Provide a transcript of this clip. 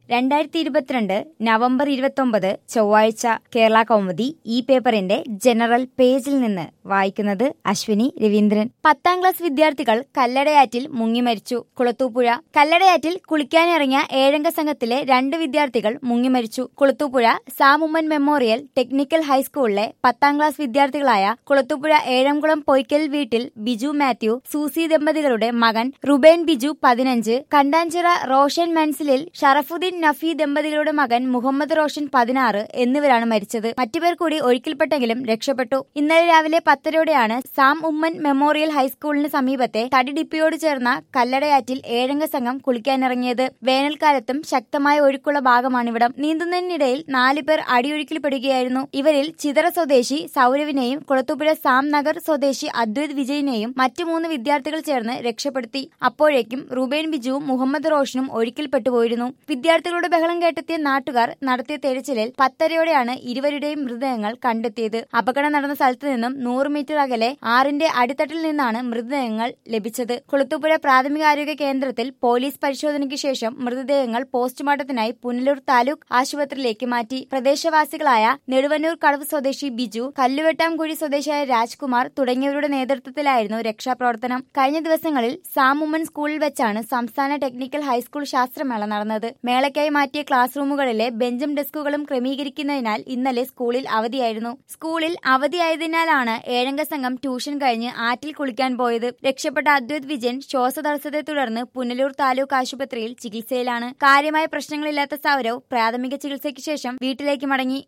രണ്ടായിരത്തി ഇരുപത്തിരണ്ട് നവംബർ ഇരുപത്തൊമ്പത് ചൊവ്വാഴ്ച കേരള കൗമുദി ഈ പേപ്പറിന്റെ ജനറൽ പേജിൽ നിന്ന് വായിക്കുന്നത് അശ്വിനി രവീന്ദ്രൻ പത്താം ക്ലാസ് വിദ്യാർത്ഥികൾ കല്ലടയാറ്റിൽ മുങ്ങിമരിച്ചു കുളത്തൂപ്പുഴ കല്ലടയാറ്റിൽ കുളിക്കാനിറങ്ങിയ ഏഴംഗ സംഘത്തിലെ രണ്ട് വിദ്യാർത്ഥികൾ മുങ്ങിമരിച്ചു കുളത്തൂപ്പുഴ സാമുമ്മൻ മെമ്മോറിയൽ ടെക്നിക്കൽ ഹൈസ്കൂളിലെ പത്താം ക്ലാസ് വിദ്യാർത്ഥികളായ കുളത്തൂപ്പുഴ ഏഴംകുളം പൊയ്ക്കൽ വീട്ടിൽ ബിജു മാത്യു സൂസി ദമ്പതികളുടെ മകൻ റുബേൻ ബിജു പതിനഞ്ച് കണ്ടാഞ്ചിറ റോഷൻ മൻസിലിൽ ഷറഫുദ്ദീൻ നഫി ദമ്പതികളുടെ മകൻ മുഹമ്മദ് റോഷൻ പതിനാറ് എന്നിവരാണ് മരിച്ചത് മറ്റുപേർ കൂടി ഒഴുക്കിൽപ്പെട്ടെങ്കിലും രക്ഷപ്പെട്ടു ഇന്നലെ രാവിലെ പത്തരയോടെയാണ് സാം ഉമ്മൻ മെമ്മോറിയൽ ഹൈസ്കൂളിന് സമീപത്തെ തടിഡിപ്പിയോട് ചേർന്ന കല്ലടയാറ്റിൽ ഏഴംഗ സംഘം കുളിക്കാനിറങ്ങിയത് വേനൽക്കാലത്തും ശക്തമായ ഒഴുക്കുള്ള ഭാഗമാണിവിടം നീന്തുന്നതിനിടയിൽ നാല് പേർ അടിയൊഴുക്കിൽപ്പെടുകയായിരുന്നു ഇവരിൽ ചിതറ സ്വദേശി സൗരവിനെയും കുളത്തുപുഴ സാം നഗർ സ്വദേശി അദ്വൈത് വിജയിനെയും മറ്റു മൂന്ന് വിദ്യാർത്ഥികൾ ചേർന്ന് രക്ഷപ്പെടുത്തി അപ്പോഴേക്കും റുബേൻ ബിജുവും മുഹമ്മദ് റോഷനും ഒഴുക്കിൽപ്പെട്ടുപോയിരുന്നു വിദ്യാർത്ഥികളുടെ ബഹളം കേട്ടെത്തിയ നാട്ടുകാർ നടത്തിയ തെരച്ചിലിൽ പത്തരയോടെയാണ് ഇരുവരുടെയും മൃതദേഹങ്ങൾ കണ്ടെത്തിയത് അപകടം നടന്ന സ്ഥലത്ത് നിന്നും നൂറ് മീറ്റർ അകലെ ആറിന്റെ അടിത്തട്ടിൽ നിന്നാണ് മൃതദേഹങ്ങൾ ലഭിച്ചത് കുളത്തൂപ്പുഴ പ്രാഥമികാരോഗ്യ കേന്ദ്രത്തിൽ പോലീസ് പരിശോധനയ്ക്ക് ശേഷം മൃതദേഹങ്ങൾ പോസ്റ്റ്മോർട്ടത്തിനായി പുനലൂർ താലൂക്ക് ആശുപത്രിയിലേക്ക് മാറ്റി പ്രദേശവാസികളായ നെടുവന്നൂർ കടവ് സ്വദേശി ബിജു കല്ലുവെട്ടാംകുഴി സ്വദേശിയായ രാജ്കുമാർ തുടങ്ങിയവരുടെ നേതൃത്വത്തിലായിരുന്നു രക്ഷാപ്രവർത്തനം കഴിഞ്ഞ ദിവസങ്ങളിൽ സാമുമ്മൻ സ്കൂളിൽ വെച്ചാണ് സംസ്ഥാന ടെക്നിക്കൽ ഹൈസ്കൂൾ ശാസ്ത്രമേള നടന്നത് മേളയ്ക്കായി മാറ്റിയ ക്ലാസ് റൂമുകളിലെ ബെഞ്ചും ഡെസ്കുകളും ക്രമീകരിക്കുന്നതിനാൽ ഇന്നലെ സ്കൂളിൽ അവധിയായിരുന്നു സ്കൂളിൽ അവധിയായതിനാലാണ് ഏഴംഗ സംഘം ട്യൂഷൻ കഴിഞ്ഞ് ആറ്റിൽ കുളിക്കാൻ പോയത് രക്ഷപ്പെട്ട അദ്വൈത് വിജയൻ ശ്വാസതടസ്സത്തെ തുടർന്ന് പുനലൂർ താലൂക്ക് ആശുപത്രിയിൽ ചികിത്സയിലാണ് കാര്യമായ പ്രശ്നങ്ങളില്ലാത്ത സൗരവ് പ്രാഥമിക ചികിത്സയ്ക്ക് ശേഷം വീട്ടിലേക്ക് മടങ്ങി